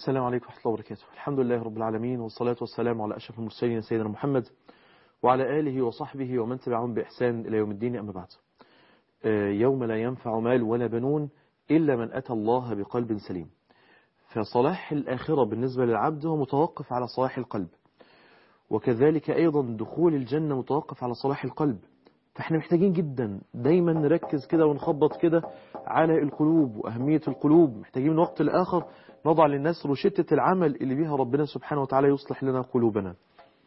السلام عليكم ورحمة الله وبركاته الحمد لله رب العالمين والصلاة والسلام على أشرف المرسلين سيدنا محمد وعلى آله وصحبه ومن تبعهم بإحسان إلى يوم الدين أما بعد يوم لا ينفع مال ولا بنون إلا من أتى الله بقلب سليم فصلاح الآخرة بالنسبة للعبد هو متوقف على صلاح القلب وكذلك أيضا دخول الجنة متوقف على صلاح القلب فاحنا محتاجين جدا دايما نركز كده ونخبط كده على القلوب وأهمية القلوب محتاجين من وقت لآخر نضع للناس روشتة العمل اللي بيها ربنا سبحانه وتعالى يصلح لنا قلوبنا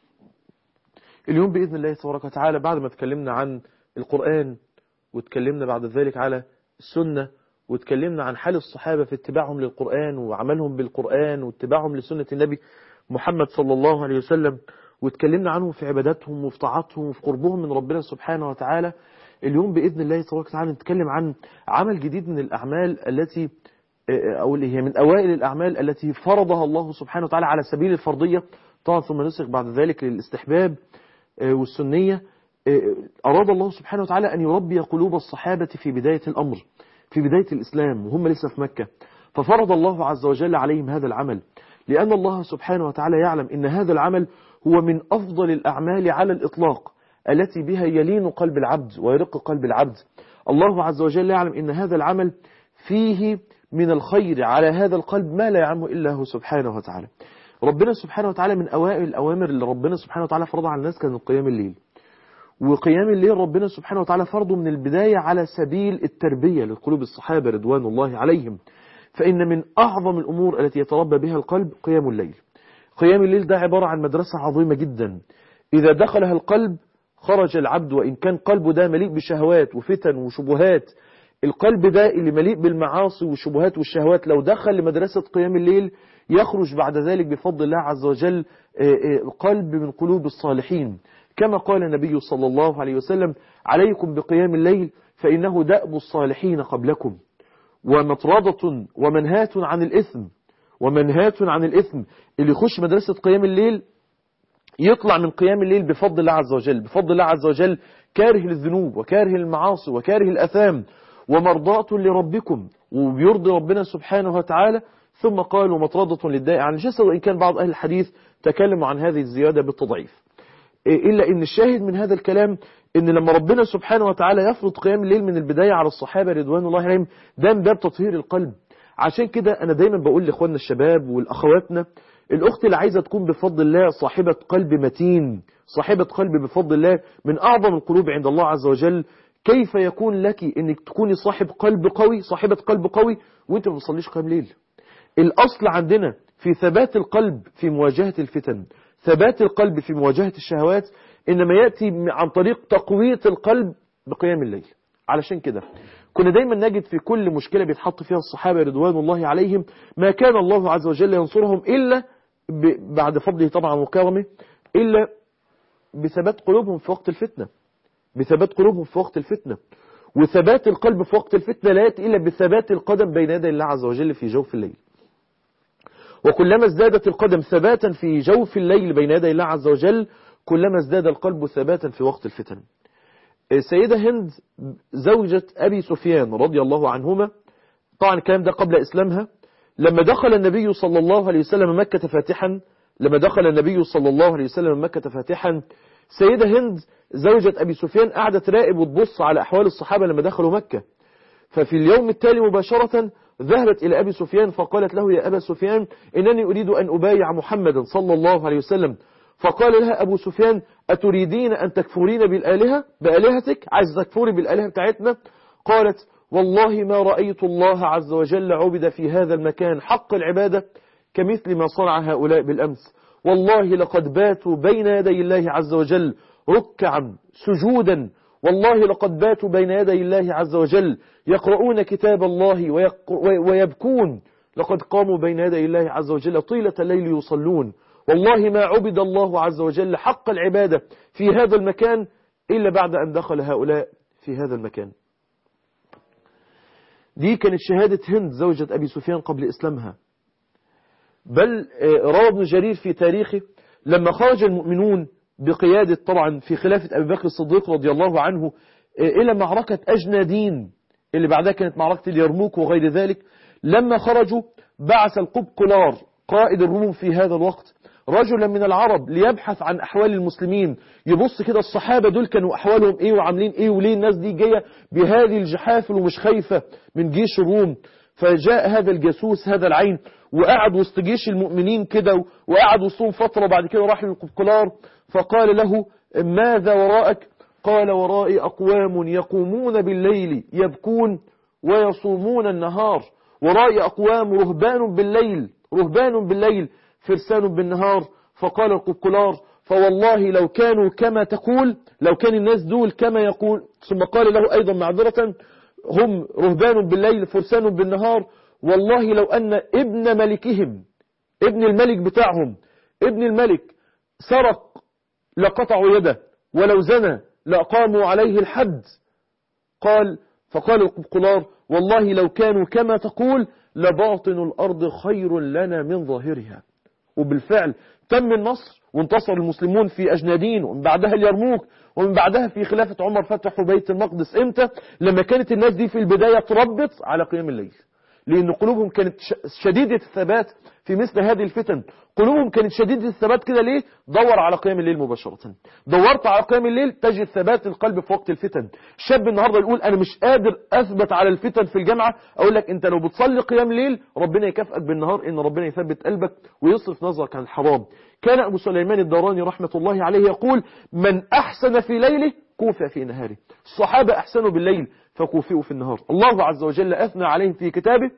اليوم بإذن الله تبارك وتعالى بعد ما تكلمنا عن القرآن وتكلمنا بعد ذلك على السنة وتكلمنا عن حال الصحابة في اتباعهم للقرآن وعملهم بالقرآن واتباعهم لسنة النبي محمد صلى الله عليه وسلم وتكلمنا عنهم في عباداتهم وفي طاعاتهم وفي قربهم من ربنا سبحانه وتعالى اليوم بإذن الله تبارك وتعالى نتكلم عن عمل جديد من الأعمال التي أو اللي هي من أوائل الأعمال التي فرضها الله سبحانه وتعالى على سبيل الفرضية طبعا ثم نسخ بعد ذلك للاستحباب والسنية أراد الله سبحانه وتعالى أن يربي قلوب الصحابة في بداية الأمر في بداية الإسلام وهم لسه في مكة ففرض الله عز وجل عليهم هذا العمل لأن الله سبحانه وتعالى يعلم أن هذا العمل هو من أفضل الأعمال على الإطلاق التي بها يلين قلب العبد ويرق قلب العبد الله عز وجل يعلم أن هذا العمل فيه من الخير على هذا القلب ما لا يعلمه إلا هو سبحانه وتعالى ربنا سبحانه وتعالى من أوائل الأوامر اللي ربنا سبحانه وتعالى فرضها على الناس كان قيام الليل وقيام الليل ربنا سبحانه وتعالى فرضه من البداية على سبيل التربية لقلوب الصحابة رضوان الله عليهم فإن من أعظم الأمور التي يتربى بها القلب قيام الليل قيام الليل ده عبارة عن مدرسة عظيمة جدا إذا دخلها القلب خرج العبد وإن كان قلبه ده مليء بشهوات وفتن وشبهات القلب ده اللي مليء بالمعاصي والشبهات والشهوات لو دخل لمدرسة قيام الليل يخرج بعد ذلك بفضل الله عز وجل قلب من قلوب الصالحين كما قال النبي صلى الله عليه وسلم عليكم بقيام الليل فإنه دأب الصالحين قبلكم ومطردة ومنهاة عن الإثم ومنهاة عن الإثم اللي يخش مدرسة قيام الليل يطلع من قيام الليل بفضل الله عز وجل بفضل الله عز وجل كاره للذنوب وكاره المعاصي وكاره الأثام ومرضاة لربكم وبيرضي ربنا سبحانه وتعالى ثم قالوا مطردة للداء عن الجسد وإن كان بعض أهل الحديث تكلموا عن هذه الزيادة بالتضعيف إلا إن الشاهد من هذا الكلام إن لما ربنا سبحانه وتعالى يفرض قيام الليل من البداية على الصحابة رضوان الله عليهم ده من باب تطهير القلب عشان كده أنا دايما بقول لإخواننا الشباب والأخواتنا الأخت اللي عايزة تكون بفضل الله صاحبة قلب متين صاحبة قلب بفضل الله من أعظم القلوب عند الله عز وجل كيف يكون لك انك تكوني صاحب قلب قوي صاحبة قلب قوي وانت ما بتصليش قيام ليل الاصل عندنا في ثبات القلب في مواجهة الفتن ثبات القلب في مواجهة الشهوات انما يأتي عن طريق تقوية القلب بقيام الليل علشان كده كنا دايما نجد في كل مشكلة بيتحط فيها الصحابة رضوان الله عليهم ما كان الله عز وجل ينصرهم إلا بعد فضله طبعا وكرمه إلا بثبات قلوبهم في وقت الفتنة بثبات قلوبهم في وقت الفتنة وثبات القلب في وقت الفتنة لا يأتي إلا بثبات القدم بين يدي الله عز وجل في جوف الليل وكلما ازدادت القدم ثباتا في جوف الليل بين يدي الله عز وجل كلما ازداد القلب ثباتا في وقت الفتن السيدة هند زوجة أبي سفيان رضي الله عنهما طبعا الكلام ده قبل إسلامها لما دخل النبي صلى الله عليه وسلم مكة فاتحا لما دخل النبي صلى الله عليه وسلم مكة فاتحا سيدة هند زوجة أبي سفيان قاعدة تراقب وتبص على أحوال الصحابة لما دخلوا مكة ففي اليوم التالي مباشرة ذهبت إلى أبي سفيان فقالت له يا أبا سفيان إنني أريد أن أبايع محمدا صلى الله عليه وسلم فقال لها أبو سفيان أتريدين أن تكفرين بالآلهة بآلهتك عايز تكفري بالآلهة بتاعتنا قالت والله ما رأيت الله عز وجل عبد في هذا المكان حق العبادة كمثل ما صنع هؤلاء بالأمس والله لقد باتوا بين يدي الله عز وجل ركعا سجودا والله لقد باتوا بين يدي الله عز وجل يقرؤون كتاب الله ويبكون لقد قاموا بين يدي الله عز وجل طيلة الليل يصلون والله ما عبد الله عز وجل حق العبادة في هذا المكان إلا بعد أن دخل هؤلاء في هذا المكان دي كانت شهادة هند زوجة أبي سفيان قبل إسلامها بل روى ابن جرير في تاريخه لما خرج المؤمنون بقيادة طبعا في خلافة أبي بكر الصديق رضي الله عنه إلى معركة أجنادين اللي بعدها كانت معركة اليرموك وغير ذلك لما خرجوا بعث القبقلار قائد الروم في هذا الوقت رجلا من العرب ليبحث عن أحوال المسلمين يبص كده الصحابة دول كانوا أحوالهم إيه وعاملين إيه وليه الناس دي جاية بهذه الجحافل ومش خايفة من جيش الروم فجاء هذا الجاسوس هذا العين وقعد وسط جيش المؤمنين كده وقعد وسطهم فترة وبعد كده راح للقبقلار فقال له ماذا وراءك قال ورائي أقوام يقومون بالليل يبكون ويصومون النهار ورائي أقوام رهبان بالليل رهبان بالليل فرسان بالنهار فقال القبقلار فوالله لو كانوا كما تقول لو كان الناس دول كما يقول ثم قال له أيضا معذرة هم رهبان بالليل فرسان بالنهار والله لو أن ابن ملكهم ابن الملك بتاعهم ابن الملك سرق لقطعوا يده ولو زنى لأقاموا عليه الحد قال فقال القبقلار والله لو كانوا كما تقول لباطن الأرض خير لنا من ظاهرها وبالفعل تم النصر وانتصر المسلمون في أجنادين ومن بعدها اليرموك ومن بعدها في خلافة عمر فتحوا بيت المقدس امتى لما كانت الناس دي في البداية تربط على قيام الليل لأن قلوبهم كانت شديدة الثبات في مثل هذه الفتن قلوبهم كانت شديدة الثبات كده ليه دور على قيام الليل مباشرة دورت على قيام الليل تجد ثبات القلب في وقت الفتن شاب النهاردة يقول أنا مش قادر أثبت على الفتن في الجامعة أقول لك أنت لو بتصلي قيام الليل ربنا يكافئك بالنهار إن ربنا يثبت قلبك ويصرف نظرك عن الحرام كان أبو سليمان الدراني رحمة الله عليه يقول من أحسن في ليله كوفى في نهاره الصحابة أحسنوا بالليل فكوفئوا في النهار الله عز وجل أثنى عليهم في كتابه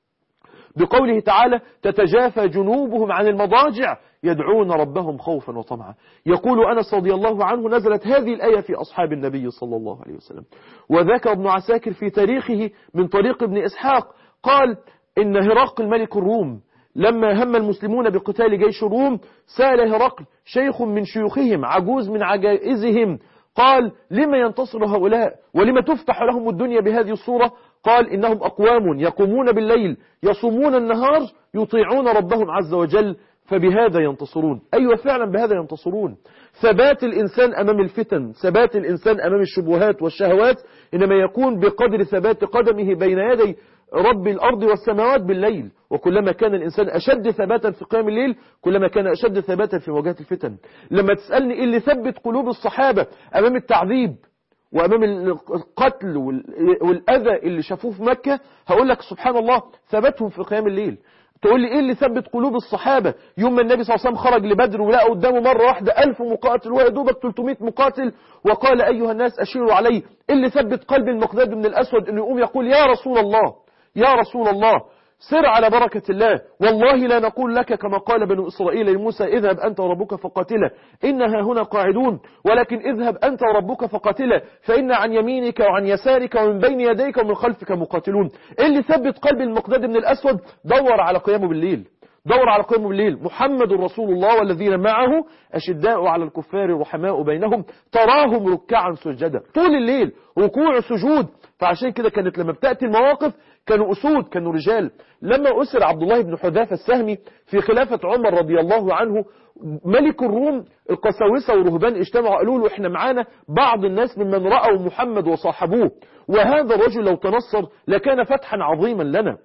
بقوله تعالى تتجافى جنوبهم عن المضاجع يدعون ربهم خوفا وطمعا يقول أنس رضي الله عنه نزلت هذه الآية في أصحاب النبي صلى الله عليه وسلم وذكر ابن عساكر في تاريخه من طريق ابن إسحاق قال إن هرقل ملك الروم لما هم المسلمون بقتال جيش الروم سأل هرقل شيخ من شيوخهم عجوز من عجائزهم قال لما ينتصر هؤلاء ولما تفتح لهم الدنيا بهذه الصورة قال إنهم أقوام يقومون بالليل يصومون النهار يطيعون ربهم عز وجل فبهذا ينتصرون أيوة فعلا بهذا ينتصرون ثبات الإنسان أمام الفتن ثبات الإنسان أمام الشبهات والشهوات إنما يكون بقدر ثبات قدمه بين يدي رب الأرض والسماوات بالليل وكلما كان الإنسان أشد ثباتا في قيام الليل كلما كان أشد ثباتا في مواجهة الفتن لما تسألني إيه اللي ثبت قلوب الصحابة أمام التعذيب وأمام القتل والأذى اللي شافوه في مكة هقول لك سبحان الله ثبتهم في قيام الليل تقول لي ايه اللي ثبت قلوب الصحابة يوم ما النبي صلى الله عليه وسلم خرج لبدر ولقى قدامه مرة واحدة ألف مقاتل ويا دوبك 300 مقاتل وقال أيها الناس أشيروا علي ايه اللي ثبت قلب المقداد بن الأسود انه يقوم يقول يا رسول الله يا رسول الله سر على بركة الله والله لا نقول لك كما قال بنو إسرائيل لموسى اذهب أنت وربك فقاتلا إنها هنا قاعدون ولكن اذهب أنت وربك فقاتلا فإن عن يمينك وعن يسارك ومن بين يديك ومن خلفك مقاتلون اللي ثبت قلب المقداد بن الأسود دور على قيامه بالليل دور على قيامه بالليل محمد رسول الله والذين معه أشداء على الكفار رحماء بينهم تراهم ركعا سجدا طول الليل ركوع سجود فعشان كده كانت لما بتأتي المواقف كانوا أسود كانوا رجال لما أسر عبد الله بن حذافة السهمي في خلافة عمر رضي الله عنه ملك الروم القساوسة والرهبان اجتمعوا قالوا له احنا معانا بعض الناس ممن رأوا محمد وصاحبوه وهذا الرجل لو تنصر لكان فتحا عظيما لنا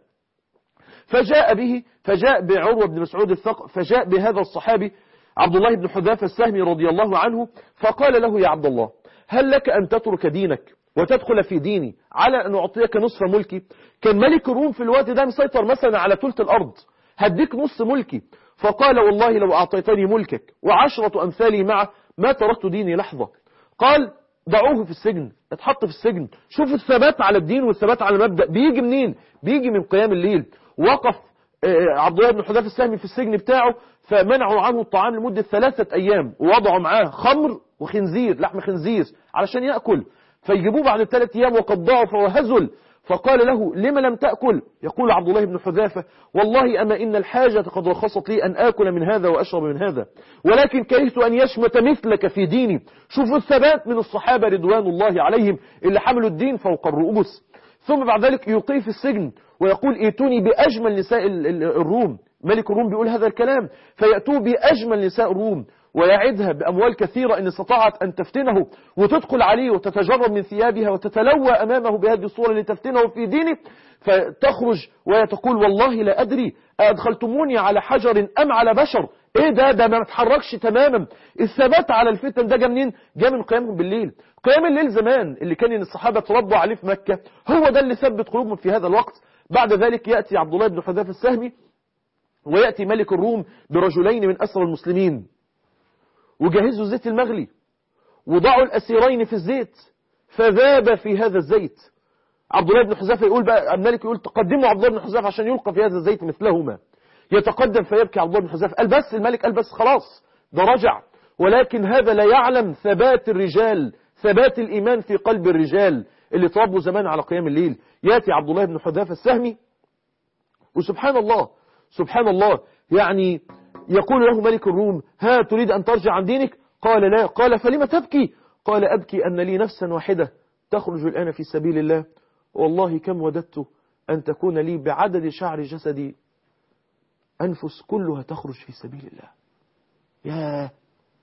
فجاء به فجاء بعروة بن مسعود الثقف فجاء بهذا الصحابي عبد الله بن حذافة السهمي رضي الله عنه فقال له يا عبد الله هل لك أن تترك دينك وتدخل في ديني على أن أعطيك نصف ملكي كان ملك الروم في الوقت ده مسيطر مثلا على ثلث الأرض هديك نص ملكي فقال والله لو أعطيتني ملكك وعشرة أمثالي معه ما تركت ديني لحظة قال ضعوه في السجن اتحط في السجن شوفوا الثبات على الدين والثبات على المبدأ بيجي منين بيجي من قيام الليل وقف عبد الله بن حذافة السهمي في السجن بتاعه فمنعوا عنه الطعام لمدة ثلاثة أيام ووضعوا معاه خمر وخنزير لحم خنزير علشان يأكل فيجيبوه بعد ثلاث أيام وقد ضعف وهزل فقال له لما لم تأكل يقول عبد الله بن حذافة والله أما إن الحاجة قد رخصت لي أن آكل من هذا وأشرب من هذا ولكن كرهت أن يشمت مثلك في ديني شوفوا الثبات من الصحابة رضوان الله عليهم اللي حملوا الدين فوق الرؤوس ثم بعد ذلك يلقيه في السجن ويقول ائتوني بأجمل نساء الروم ملك الروم بيقول هذا الكلام فيأتوه بأجمل نساء الروم ويعدها بأموال كثيرة إن استطاعت أن تفتنه وتدخل عليه وتتجرد من ثيابها وتتلوى أمامه بهذه الصورة لتفتنه في دينه فتخرج وتقول والله لا أدري أدخلتموني على حجر أم على بشر ايه ده ده ما تحركش تماما الثبات على الفتن ده جا منين جا من قيامهم بالليل قيام الليل زمان اللي كان الصحابة تربوا عليه في مكة هو ده اللي ثبت قلوبهم في هذا الوقت بعد ذلك يأتي عبد الله بن حذافة السهمي ويأتي ملك الروم برجلين من أسر المسلمين وجهزوا الزيت المغلي وضعوا الأسيرين في الزيت فذاب في هذا الزيت عبد الله بن حذافة يقول بقى الملك يقول تقدموا عبد الله بن حذافة عشان يلقى في هذا الزيت مثلهما يتقدم فيبكي عبد الله بن حذافة قال بس الملك قال بس خلاص ده رجع ولكن هذا لا يعلم ثبات الرجال ثبات الإيمان في قلب الرجال اللي تربوا زمان على قيام الليل يأتي عبد الله بن حذافة السهمي وسبحان الله سبحان الله يعني يقول له ملك الروم ها تريد أن ترجع عن دينك قال لا قال فلما تبكي قال أبكي أن لي نفسا واحدة تخرج الآن في سبيل الله والله كم وددت أن تكون لي بعدد شعر جسدي أنفس كلها تخرج في سبيل الله يا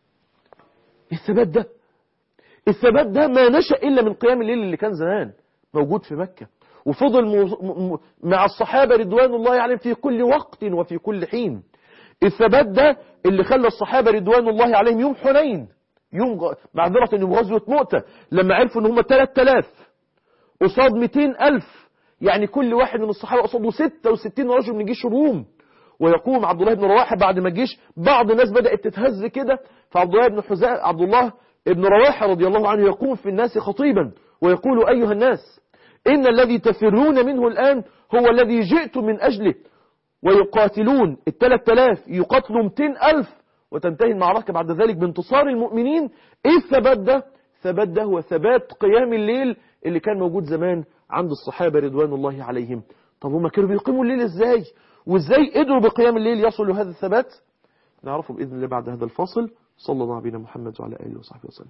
الثبات ده الثبات ده ما نشأ إلا من قيام الليل اللي كان زمان موجود في مكة وفضل مع الصحابة رضوان الله عليهم في كل وقت وفي كل حين الثبات ده اللي خلى الصحابة رضوان الله عليهم يوم حنين يوم غ... معذرة يوم غزوة مؤتة لما عرفوا ان هم 3000 قصاد 200000 يعني كل واحد من الصحابة قصاده 66 رجل من جيش الروم ويقوم عبد الله بن رواحة بعد ما الجيش بعض الناس بدأت تتهز كده فعبد الله بن حزاء عبد الله بن رواحة رضي الله عنه يقوم في الناس خطيبا ويقول أيها الناس إن الذي تفرون منه الآن هو الذي جئت من أجله ويقاتلون الثلاث آلاف يقاتلوا 200 ألف وتنتهي المعركة بعد ذلك بانتصار المؤمنين إيه الثبات ده؟ الثبات ده هو ثبات قيام الليل اللي كان موجود زمان عند الصحابة رضوان الله عليهم طب هما كانوا بيقيموا الليل إزاي؟ وإزاي قدروا بقيام الليل يصلوا هذا الثبات؟ نعرفه بإذن الله بعد هذا الفاصل صلى الله على محمد وعلى آله وصحبه وسلم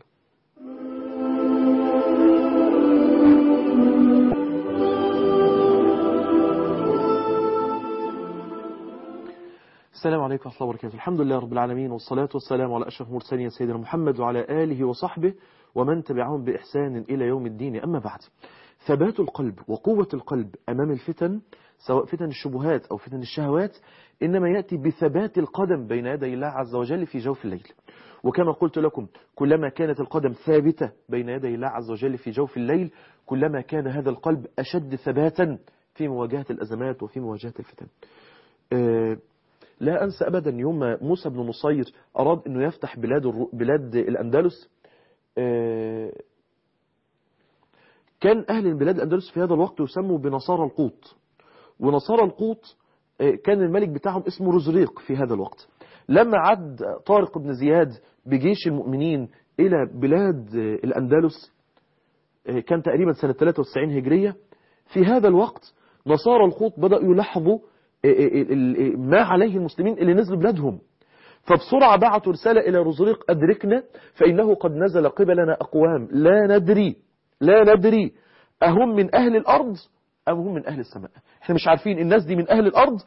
السلام عليكم ورحمة الله وبركاته الحمد لله رب العالمين والصلاة والسلام على أشرف المرسلين سيدنا محمد وعلى آله وصحبه ومن تبعهم بإحسان إلى يوم الدين أما بعد ثبات القلب وقوة القلب أمام الفتن سواء فتن الشبهات أو فتن الشهوات إنما يأتي بثبات القدم بين يدي الله عز وجل في جوف الليل وكما قلت لكم كلما كانت القدم ثابتة بين يدي الله عز وجل في جوف الليل كلما كان هذا القلب أشد ثباتا في مواجهة الأزمات وفي مواجهة الفتن أه لا أنسى أبدا يوم موسى بن نصير أراد أنه يفتح بلاد, الرو... بلاد الأندلس أه كان أهل البلاد الأندلس في هذا الوقت يسموا بنصارى القوط ونصارى القوط أه كان الملك بتاعهم اسمه رزريق في هذا الوقت لما عد طارق بن زياد بجيش المؤمنين إلى بلاد الأندلس كان تقريبا سنة 93 هجرية في هذا الوقت نصارى الخوط بدأوا يلاحظوا ما عليه المسلمين اللي نزلوا بلادهم فبسرعة بعثوا رسالة إلى رزريق أدركنا فإنه قد نزل قبلنا أقوام لا ندري لا ندري أهم من أهل الأرض أم هم من أهل السماء احنا مش عارفين الناس دي من أهل الأرض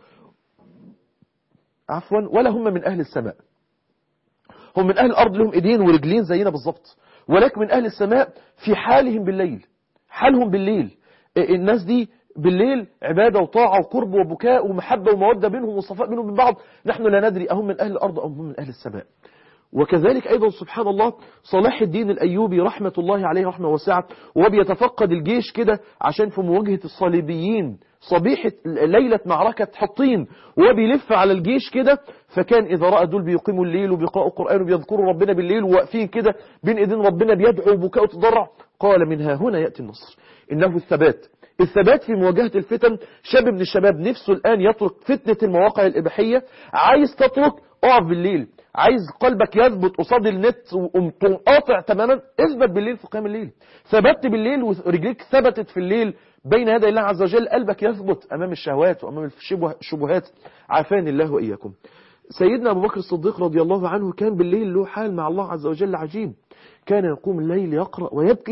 عفوا ولا هم من أهل السماء هم من أهل الأرض لهم إيدين ورجلين زينا بالظبط ولكن من أهل السماء في حالهم بالليل حالهم بالليل الناس دي بالليل عبادة وطاعة وقرب وبكاء ومحبة ومودة بينهم وصفاء بينهم من بعض نحن لا ندري أهم من أهل الأرض أو هم من أهل السماء وكذلك أيضا سبحان الله صلاح الدين الأيوبي رحمة الله عليه رحمة واسعة وهو بيتفقد الجيش كده عشان في مواجهة الصليبيين صبيحة ليلة معركة حطين وهو بيلف على الجيش كده فكان إذا رأى دول بيقيموا الليل وبيقرأوا القرآن وبيذكروا ربنا بالليل وواقفين كده بين إيدين ربنا بيدعوا وبكاء وتضرع قال من ها هنا يأتي النصر إنه الثبات الثبات في مواجهة الفتن شاب من الشباب نفسه الآن يترك فتنة المواقع الإباحية عايز تترك اقف بالليل عايز قلبك يثبت قصاد النت وقوم قاطع تماما اثبت بالليل في قيام الليل ثبت بالليل ورجليك ثبتت في الليل بين يدي الله عز وجل قلبك يثبت أمام الشهوات وأمام الشبهات عافاني الله وإياكم سيدنا أبو بكر الصديق رضي الله عنه كان بالليل له حال مع الله عز وجل عجيب كان يقوم الليل يقرأ ويبكي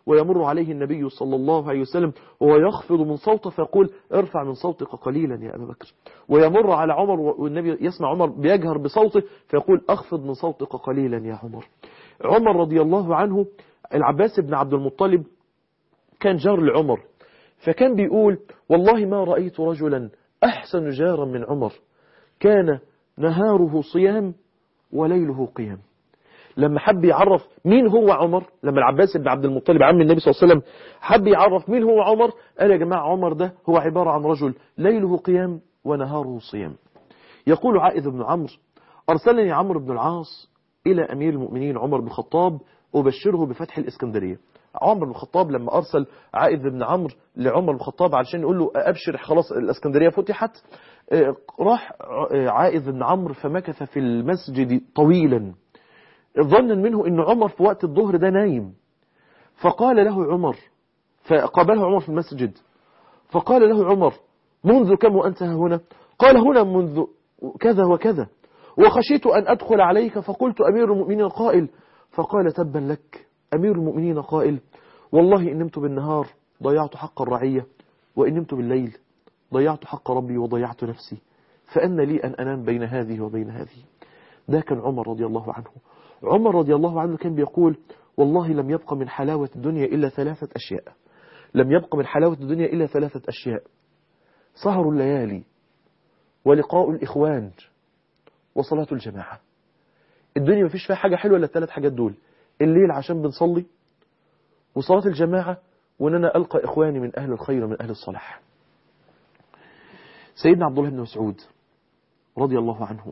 ويمر عليه النبي صلى الله عليه وسلم وهو يخفض من صوته فيقول ارفع من صوتك قليلا يا أبا بكر ويمر على عمر والنبي يسمع عمر بيجهر بصوته فيقول أخفض من صوتك قليلا يا عمر عمر رضي الله عنه العباس بن عبد المطلب كان جار لعمر فكان بيقول والله ما رأيت رجلا أحسن جارا من عمر كان نهاره صيام وليله قيام لما حب يعرف مين هو عمر لما العباس بن عبد المطلب عم النبي صلى الله عليه وسلم حب يعرف مين هو عمر قال يا جماعة عمر ده هو عبارة عن رجل ليله قيام ونهاره صيام يقول عائذ بن عمرو أرسلني عمرو بن العاص إلى أمير المؤمنين عمر بن الخطاب أبشره بفتح الإسكندرية عمر بن الخطاب لما أرسل عائذ بن عمرو لعمر بن الخطاب علشان يقول له أبشر خلاص الإسكندرية فتحت راح عائذ بن عمرو فمكث في المسجد طويلا ظنا منه أن عمر في وقت الظهر ده نايم فقال له عمر فقابله عمر في المسجد فقال له عمر منذ كم وأنت هنا قال هنا منذ كذا وكذا وخشيت أن أدخل عليك فقلت أمير المؤمنين قائل فقال تبا لك أمير المؤمنين قائل والله إن نمت بالنهار ضيعت حق الرعية وإن نمت بالليل ضيعت حق ربي وضيعت نفسي فأن لي أن أنام بين هذه وبين هذه ده كان عمر رضي الله عنه عمر رضي الله عنه كان بيقول والله لم يبق من حلاوة الدنيا إلا ثلاثة أشياء لم يبق من حلاوة الدنيا إلا ثلاثة أشياء سهر الليالي ولقاء الإخوان وصلاة الجماعة الدنيا مفيش فيها حاجة حلوة إلا الثلاث حاجات دول الليل عشان بنصلي وصلاة الجماعة وأن أنا ألقى إخواني من أهل الخير ومن أهل الصلاح سيدنا عبد الله بن مسعود رضي الله عنه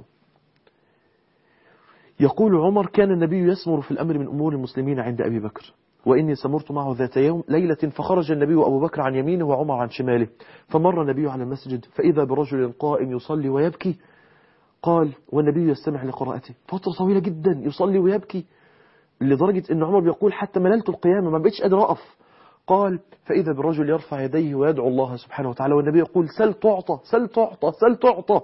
يقول عمر كان النبي يسمر في الأمر من أمور المسلمين عند أبي بكر وإني سمرت معه ذات يوم ليلة فخرج النبي وأبو بكر عن يمينه وعمر عن شماله فمر النبي على المسجد فإذا برجل قائم يصلي ويبكي قال والنبي يستمع لقراءته فترة طويلة جدا يصلي ويبكي لدرجة أن عمر بيقول حتى مللت القيامة ما بقتش قادر أقف قال فإذا بالرجل يرفع يديه ويدعو الله سبحانه وتعالى والنبي يقول سل تعطى سل تعطى سل تعطى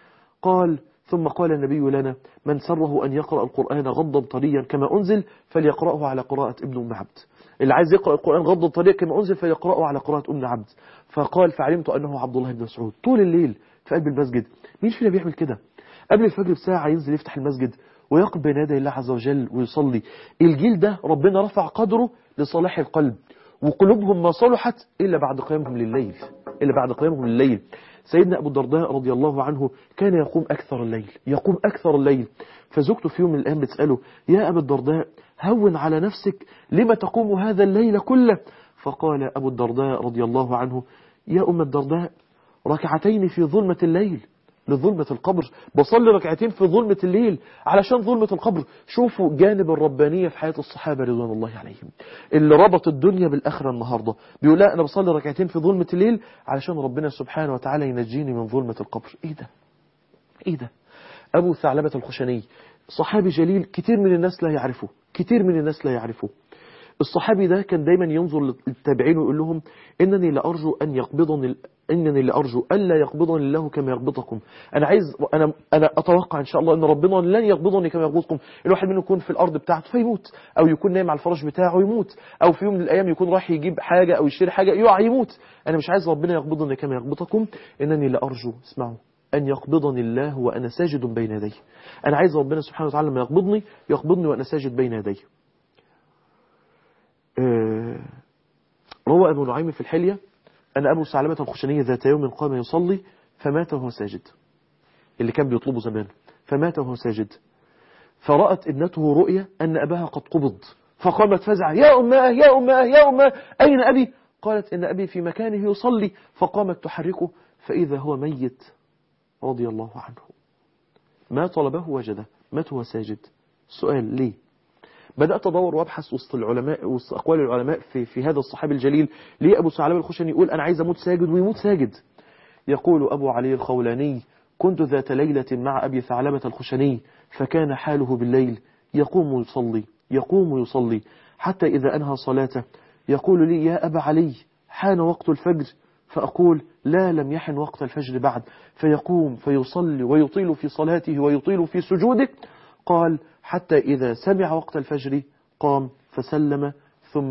قال ثم قال النبي لنا من سره أن يقرأ القرآن غضا طريا كما أنزل فليقرأه على قراءة ابن أم عبد اللي عايز يقرأ القرآن غضا طريا كما أنزل فليقرأه على قراءة أم عبد فقال فعلمت أنه عبد الله بن مسعود طول الليل في قلب المسجد مين فينا بيعمل كده قبل الفجر بساعة ينزل يفتح المسجد ويقف بين يدي الله عز وجل ويصلي الجيل ده ربنا رفع قدره لصلاح القلب وقلوبهم ما صلحت إلا بعد قيامهم لليل إلا بعد قيامهم لليل سيدنا أبو الدرداء رضي الله عنه كان يقوم أكثر الليل يقوم أكثر الليل فزوجته في يوم من الأيام بتسأله يا أبا الدرداء هون على نفسك لما تقوم هذا الليل كله فقال أبو الدرداء رضي الله عنه يا أم الدرداء ركعتين في ظلمة الليل لظلمة القبر بصلي ركعتين في ظلمة الليل علشان ظلمة القبر شوفوا جانب الربانية في حياة الصحابة رضوان الله عليهم اللي ربط الدنيا بالآخرة النهاردة بيقول لا أنا بصلي ركعتين في ظلمة الليل علشان ربنا سبحانه وتعالى ينجيني من ظلمة القبر إيه ده إيه ده أبو ثعلبة الخشني صحابي جليل كتير من الناس لا يعرفه كتير من الناس لا يعرفه الصحابي ده كان دايما ينظر للتابعين ويقول لهم إنني لأرجو أن يقبضني إنني لأرجو ألا يقبضني الله كما يقبضكم أنا عايز أنا أنا أتوقع إن شاء الله أن ربنا لن يقبضني كما يقبضكم الواحد منه يكون في الأرض بتاعته فيموت أو يكون نايم على الفراش بتاعه يموت أو في يوم من الأيام يكون راح يجيب حاجة أو يشتري حاجة يقع يموت أنا مش عايز ربنا يقبضني كما يقبضكم إنني لأرجو اسمعوا أن يقبضني الله وأنا ساجد بين يديه أنا عايز ربنا سبحانه وتعالى لما يقبضني يقبضني وأنا ساجد بين يديه روى أبو نعيم في الحلية أن أبو ثعلبة الخشنية ذات يوم قام يصلي فمات وهو ساجد اللي كان بيطلبه زمان فمات وهو ساجد فرأت ابنته رؤيا أن أباها قد قبض فقامت فزع يا أماه يا أماه يا أماه أين أبي قالت إن أبي في مكانه يصلي فقامت تحركه فإذا هو ميت رضي الله عنه ما طلبه وجده مات وهو ساجد سؤال ليه بدأت أدور وأبحث وسط العلماء وسط أقوال العلماء في, في هذا الصحابي الجليل ليه أبو ثعلبة الخشني يقول أنا عايز أموت ساجد ويموت ساجد يقول أبو علي الخولاني كنت ذات ليلة مع أبي ثعلبة الخشني فكان حاله بالليل يقوم يصلي يقوم يصلي حتى إذا أنهى صلاته يقول لي يا أبا علي حان وقت الفجر فأقول لا لم يحن وقت الفجر بعد فيقوم فيصلي ويطيل في صلاته ويطيل في سجوده قال حتى إذا سمع وقت الفجر قام فسلم ثم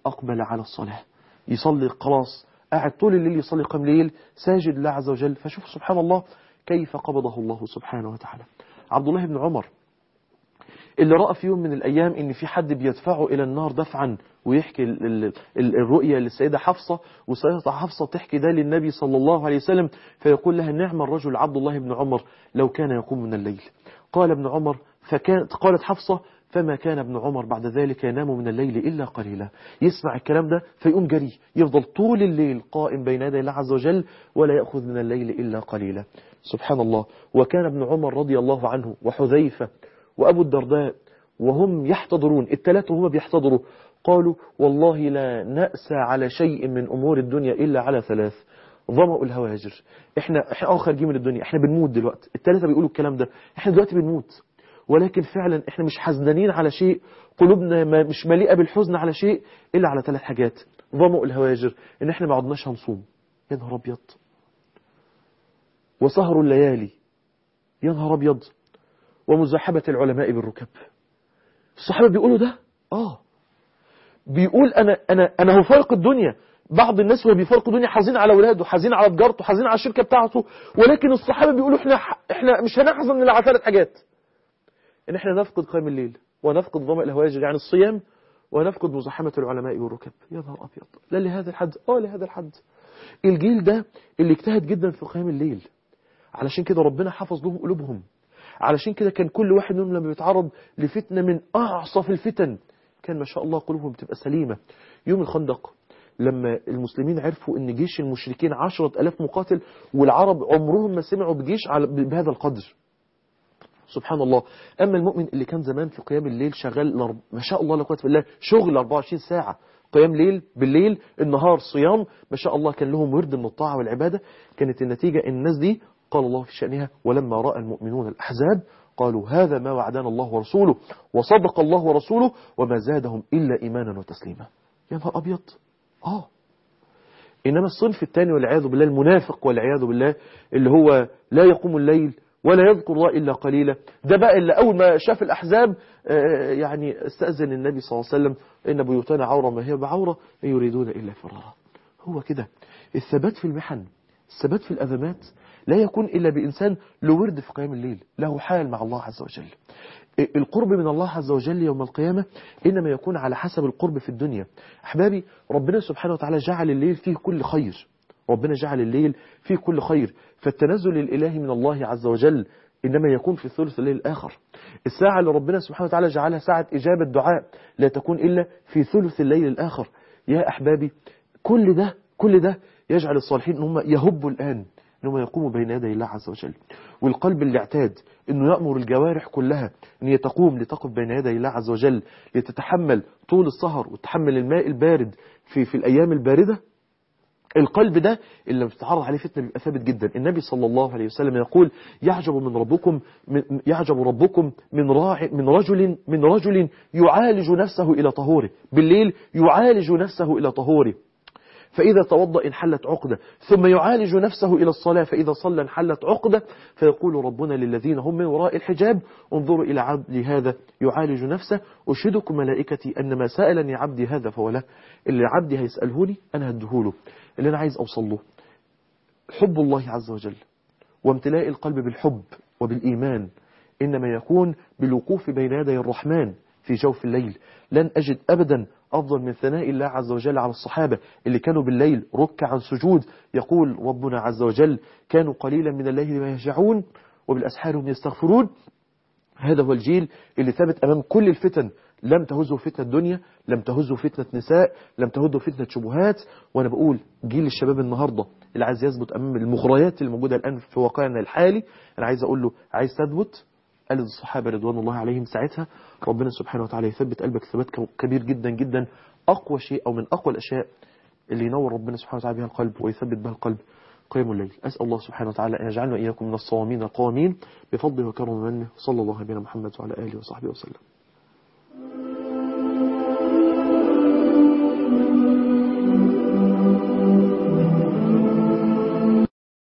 أقبل على الصلاة يصلي خلاص قاعد طول الليل يصلي قيام ليل ساجد لله عز وجل فشوف سبحان الله كيف قبضه الله سبحانه وتعالى عبد الله بن عمر اللي رأى في يوم من الأيام إن في حد بيدفعه إلى النار دفعا ويحكي ال ال ال الرؤية للسيدة حفصة والسيدة حفصة تحكي ده للنبي صلى الله عليه وسلم فيقول لها نعم الرجل عبد الله بن عمر لو كان يقوم من الليل قال ابن عمر فكانت قالت حفصة فما كان ابن عمر بعد ذلك ينام من الليل إلا قليلا يسمع الكلام ده فيقوم جري يفضل طول الليل قائم بين يدي الله عز وجل ولا يأخذ من الليل إلا قليلا سبحان الله وكان ابن عمر رضي الله عنه وحذيفة وأبو الدرداء وهم يحتضرون الثلاثة هم بيحتضروا قالوا والله لا نأسى على شيء من أمور الدنيا إلا على ثلاث ظمأ الهواجر احنا احنا اه خارجين من الدنيا احنا بنموت دلوقتي الثلاثة بيقولوا الكلام ده احنا دلوقتي بنموت ولكن فعلا احنا مش حزنانين على شيء قلوبنا ما مش مليئة بالحزن على شيء إلا على ثلاث حاجات ظمأ الهواجر ان احنا ما عدناش هنصوم يا نهار ابيض وسهر الليالي يا نهار ابيض ومزاحمة العلماء بالركب الصحابة بيقولوا ده اه بيقول انا انا انا هفارق الدنيا بعض الناس وهو بيفارق الدنيا حزين على اولاده حزين على تجارته حزين على الشركه بتاعته ولكن الصحابه بيقولوا احنا احنا مش هنحزن الا على ثلاث حاجات ان احنا نفقد قيام الليل ونفقد ظمأ الهواجر يعني الصيام ونفقد مزاحمة العلماء والركب يا نهار ابيض لا لهذا الحد اه لهذا الحد الجيل ده اللي اجتهد جدا في قيام الليل علشان كده ربنا حفظ لهم قلوبهم علشان كده كان كل واحد منهم لما بيتعرض لفتنة من أعصف الفتن كان ما شاء الله قلوبهم تبقى سليمة يوم الخندق لما المسلمين عرفوا ان جيش المشركين عشرة ألاف مقاتل والعرب عمرهم ما سمعوا بجيش على بهذا القدر سبحان الله أما المؤمن اللي كان زمان في قيام الليل شغال ما شاء الله لا قوه بالله شغل 24 ساعة قيام ليل بالليل النهار صيام ما شاء الله كان لهم ورد من الطاعة والعبادة كانت النتيجة ان الناس دي قال الله في شأنها ولما رأى المؤمنون الأحزاب قالوا هذا ما وعدنا الله ورسوله وصدق الله ورسوله وما زادهم إلا إيمانا وتسليما يا نهار أبيض آه إنما الصنف الثاني والعياذ بالله المنافق والعياذ بالله اللي هو لا يقوم الليل ولا يذكر الله إلا قليلا ده بقى اللي أول ما شاف الأحزاب يعني استأذن النبي صلى الله عليه وسلم إن بيوتنا عورة ما هي بعورة إن يريدون إلا فرارا هو كده الثبات في المحن الثبات في الأزمات لا يكون إلا بإنسان له ورد في قيام الليل له حال مع الله عز وجل القرب من الله عز وجل يوم القيامة إنما يكون على حسب القرب في الدنيا أحبابي ربنا سبحانه وتعالى جعل الليل فيه كل خير ربنا جعل الليل فيه كل خير فالتنزل الإلهي من الله عز وجل إنما يكون في ثلث الليل الآخر الساعة اللي ربنا سبحانه وتعالى جعلها ساعة إجابة دعاء لا تكون إلا في ثلث الليل الآخر يا أحبابي كل ده كل ده يجعل الصالحين أنهم يهبوا الآن أنهم يقوموا بين يدي الله عز وجل والقلب اللي اعتاد أنه يأمر الجوارح كلها أن هي تقوم لتقف بين يدي الله عز وجل لتتحمل طول السهر وتحمل الماء البارد في, في الأيام الباردة القلب ده اللي بتتعرض عليه فتنة بيبقى ثابت جدا النبي صلى الله عليه وسلم يقول يعجب من ربكم من يعجب ربكم من راع من رجل من رجل يعالج نفسه إلى طهوره بالليل يعالج نفسه إلى طهوره فإذا توضأ انحلت عقدة ثم يعالج نفسه إلى الصلاة فإذا صلى انحلت عقدة فيقول ربنا للذين هم من وراء الحجاب انظروا إلى عبدي هذا يعالج نفسه أشهدكم ملائكتي أن ما سألني عبدي هذا فوله اللي عبدي هيسألهوني أنا هدهوله اللي أنا عايز أوصل له حب الله عز وجل وامتلاء القلب بالحب وبالإيمان إنما يكون بالوقوف بين يدي الرحمن في جوف الليل لن أجد أبدا أفضل من ثناء الله عز وجل على الصحابة اللي كانوا بالليل ركعا سجود يقول ربنا عز وجل كانوا قليلا من الليل ما يهجعون وبالأسحار هم يستغفرون هذا هو الجيل اللي ثبت أمام كل الفتن لم تهزه فتنة دنيا لم تهزه فتنة نساء لم تهزه فتنة شبهات وأنا بقول جيل الشباب النهاردة اللي عايز يثبت أمام المغريات الموجودة الآن في واقعنا الحالي أنا عايز أقول له عايز تثبت قال الصحابة رضوان الله عليهم ساعتها ربنا سبحانه وتعالى يثبت قلبك ثبات كبير جدا جدا أقوى شيء أو من أقوى الأشياء اللي ينور ربنا سبحانه وتعالى بها القلب ويثبت بها القلب قيام الليل أسأل الله سبحانه وتعالى أن يجعلنا إياكم من الصوامين القوامين بفضله وكرم ومنه صلى الله عليه محمد وعلى آله وصحبه وسلم